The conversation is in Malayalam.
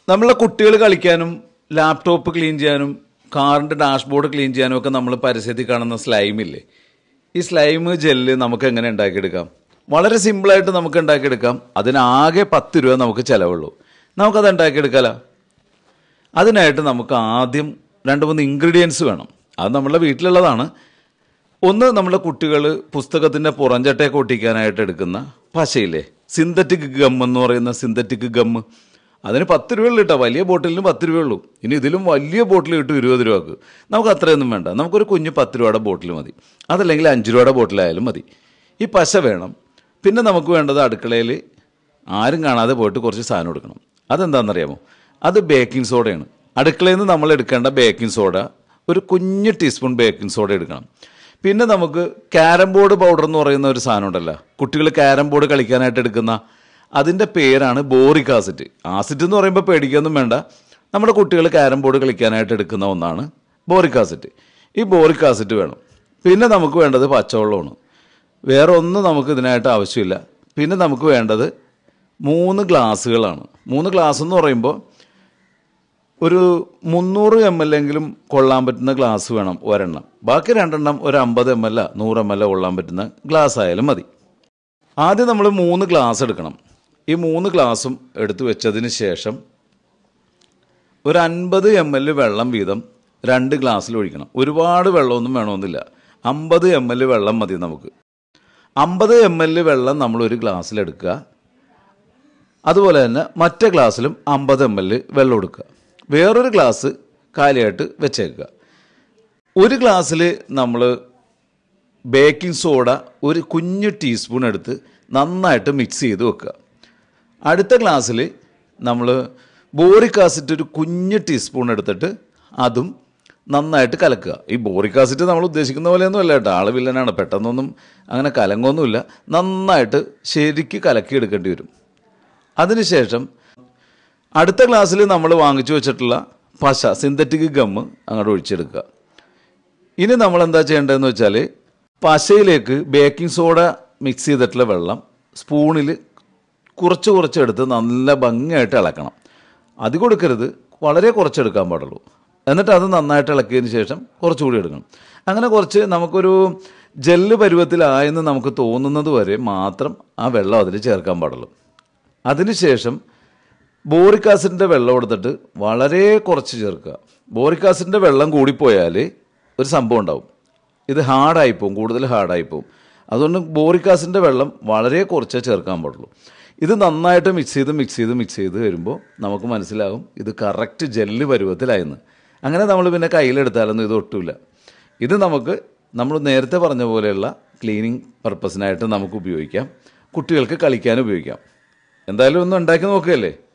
നമ്മളെ കുട്ടികൾ കളിക്കാനും ലാപ്ടോപ്പ് ക്ലീൻ ചെയ്യാനും കാറിൻ്റെ ഡാഷ്ബോർഡ് ക്ലീൻ ചെയ്യാനും ഒക്കെ നമ്മൾ പരസ്യത്തിൽ കാണുന്ന സ്ലൈമില്ലേ ഈ സ്ലൈം ജെല്ല് നമുക്ക് എങ്ങനെ ഉണ്ടാക്കിയെടുക്കാം വളരെ സിമ്പിളായിട്ട് നമുക്ക് ഉണ്ടാക്കിയെടുക്കാം അതിനാകെ പത്ത് രൂപ നമുക്ക് ചിലവുള്ളൂ നമുക്കത് ഉണ്ടാക്കിയെടുക്കാലോ അതിനായിട്ട് നമുക്ക് ആദ്യം രണ്ട് മൂന്ന് ഇൻഗ്രീഡിയൻസ് വേണം അത് നമ്മുടെ വീട്ടിലുള്ളതാണ് ഒന്ന് നമ്മുടെ കുട്ടികൾ പുസ്തകത്തിൻ്റെ പുറംചട്ടയൊക്കെ ഒട്ടിക്കാനായിട്ട് എടുക്കുന്ന പശയില്ലേ സിന്തറ്റിക് ഗം എന്ന് പറയുന്ന സിന്തറ്റിക് ഗം അതിന് പത്ത് രൂപയുള്ളൂ കേട്ടോ വലിയ ബോട്ടിലിന് പത്ത് രൂപയുള്ളൂ ഇനി ഇതിലും വലിയ ബോട്ടിൽ കിട്ടും ഇരുപത് രൂപക്ക് നമുക്ക് അത്രയൊന്നും വേണ്ട നമുക്കൊരു കുഞ്ഞ് പത്ത് രൂപയുടെ ബോട്ടിൽ മതി അതല്ലെങ്കിൽ അഞ്ച് രൂപയുടെ ബോട്ടിലായാലും മതി ഈ പശ വേണം പിന്നെ നമുക്ക് വേണ്ടത് അടുക്കളയിൽ ആരും കാണാതെ പോയിട്ട് കുറച്ച് സാധനം എടുക്കണം അതെന്താണെന്നറിയാമോ അത് ബേക്കിംഗ് സോഡയാണ് അടുക്കളയിൽ നിന്ന് നമ്മൾ എടുക്കേണ്ട ബേക്കിംഗ് സോഡ ഒരു കുഞ്ഞ് ടീസ്പൂൺ ബേക്കിംഗ് സോഡ എടുക്കണം പിന്നെ നമുക്ക് ക്യാരം ബോർഡ് പൗഡർ എന്ന് പറയുന്ന ഒരു സാധനം ഉണ്ടല്ലോ കുട്ടികൾ ക്യാരം ബോർഡ് കളിക്കാനായിട്ട് എടുക്കുന്ന അതിൻ്റെ പേരാണ് ബോറിക് ആസിഡ് ആസിഡ് എന്ന് പറയുമ്പോൾ പേടിക്കൊന്നും വേണ്ട നമ്മുടെ കുട്ടികൾ ക്യാരം ബോർഡ് കളിക്കാനായിട്ട് എടുക്കുന്ന ഒന്നാണ് ബോറിക് ആസിഡ് ഈ ബോറിക് ആസിഡ് വേണം പിന്നെ നമുക്ക് വേണ്ടത് പച്ചവെള്ളമാണ് വേറെ ഒന്നും നമുക്ക് ഇതിനായിട്ട് ആവശ്യമില്ല പിന്നെ നമുക്ക് വേണ്ടത് മൂന്ന് ഗ്ലാസ്സുകളാണ് മൂന്ന് ഗ്ലാസ് എന്ന് പറയുമ്പോൾ ഒരു മുന്നൂറ് എം എൽ എങ്കിലും കൊള്ളാൻ പറ്റുന്ന ഗ്ലാസ് വേണം ഒരെണ്ണം ബാക്കി രണ്ടെണ്ണം ഒരു അമ്പത് എം എൽ നൂറ് എം എൽ കൊള്ളാൻ പറ്റുന്ന ഗ്ലാസ് ആയാലും മതി ആദ്യം നമ്മൾ മൂന്ന് ഗ്ലാസ് എടുക്കണം ഈ മൂന്ന് ഗ്ലാസും എടുത്തു വെച്ചതിന് ശേഷം ഒരു അൻപത് എം എൽ വെള്ളം വീതം രണ്ട് ഗ്ലാസ്സിൽ ഒഴിക്കണം ഒരുപാട് വെള്ളമൊന്നും വേണമെന്നില്ല അമ്പത് എം എൽ വെള്ളം മതി നമുക്ക് അമ്പത് എം എൽ വെള്ളം നമ്മൾ ഒരു ഗ്ലാസ്സിലെടുക്കുക അതുപോലെ തന്നെ മറ്റേ ഗ്ലാസ്സിലും അമ്പത് എം എൽ വെള്ളം എടുക്കുക വേറൊരു ഗ്ലാസ് കാലിയായിട്ട് വെച്ചേക്കുക ഒരു ഗ്ലാസ്സിൽ നമ്മൾ ബേക്കിംഗ് സോഡ ഒരു കുഞ്ഞു ടീസ്പൂൺ എടുത്ത് നന്നായിട്ട് മിക്സ് ചെയ്ത് വെക്കുക അടുത്ത ഗ്ലാസ്സിൽ നമ്മൾ ബോറിക് ആസിഡ് ഒരു കുഞ്ഞു ടീസ്പൂൺ എടുത്തിട്ട് അതും നന്നായിട്ട് കലക്കുക ഈ ബോറിക് ആസിഡ് നമ്മൾ ഉദ്ദേശിക്കുന്ന പോലെയൊന്നും അല്ല കേട്ടോ ആള് വില്ലനാണ് പെട്ടെന്നൊന്നും അങ്ങനെ കലങ്ങൊന്നുമില്ല നന്നായിട്ട് ശരിക്ക് കലക്കി എടുക്കേണ്ടി വരും അതിനുശേഷം അടുത്ത ഗ്ലാസ്സിൽ നമ്മൾ വാങ്ങിച്ചു വെച്ചിട്ടുള്ള പശ സിന്തറ്റിക് ഗമ്മ് അങ്ങോട്ട് ഒഴിച്ചെടുക്കുക ഇനി നമ്മൾ എന്താ ചെയ്യേണ്ടതെന്ന് വെച്ചാൽ പശയിലേക്ക് ബേക്കിംഗ് സോഡ മിക്സ് ചെയ്തിട്ടുള്ള വെള്ളം സ്പൂണിൽ കുറച്ച് കുറച്ചെടുത്ത് നല്ല ഭംഗിയായിട്ട് ഇളക്കണം അധികം എടുക്കരുത് വളരെ കുറച്ചെടുക്കാൻ പാടുള്ളൂ എന്നിട്ട് അത് നന്നായിട്ട് ഇളക്കിയതിന് ശേഷം കുറച്ചുകൂടി എടുക്കണം അങ്ങനെ കുറച്ച് നമുക്കൊരു ജെല്ല് പരുവത്തിലായെന്ന് നമുക്ക് തോന്നുന്നത് വരെ മാത്രം ആ വെള്ളം അതിൽ ചേർക്കാൻ പാടുള്ളൂ അതിനുശേഷം ബോറിക് ആസിഡിൻ്റെ വെള്ളം എടുത്തിട്ട് വളരെ കുറച്ച് ചേർക്കുക ബോറിക് ആസിഡിൻ്റെ വെള്ളം കൂടിപ്പോയാൽ ഒരു സംഭവം ഉണ്ടാവും ഇത് ഹാർഡായിപ്പോവും കൂടുതൽ ഹാർഡായിപ്പോവും അതുകൊണ്ട് ബോറിക് ആസിഡിൻ്റെ വെള്ളം വളരെ കുറച്ചേ ചേർക്കാൻ പാടുള്ളൂ ഇത് നന്നായിട്ട് മിക്സ് ചെയ്ത് മിക്സ് ചെയ്ത് മിക്സ് ചെയ്ത് വരുമ്പോൾ നമുക്ക് മനസ്സിലാകും ഇത് കറക്റ്റ് ജെല്ല് പരുവത്തിലായെന്ന് അങ്ങനെ നമ്മൾ പിന്നെ കയ്യിലെടുത്താലൊന്നും ഇത് ഒട്ടില്ല ഇത് നമുക്ക് നമ്മൾ നേരത്തെ പറഞ്ഞ പോലെയുള്ള ക്ലീനിങ് പർപ്പസിനായിട്ട് നമുക്ക് ഉപയോഗിക്കാം കുട്ടികൾക്ക് കളിക്കാൻ ഉപയോഗിക്കാം എന്തായാലും ഒന്ന് ഉണ്ടാക്കി നോക്കുകയല്ലേ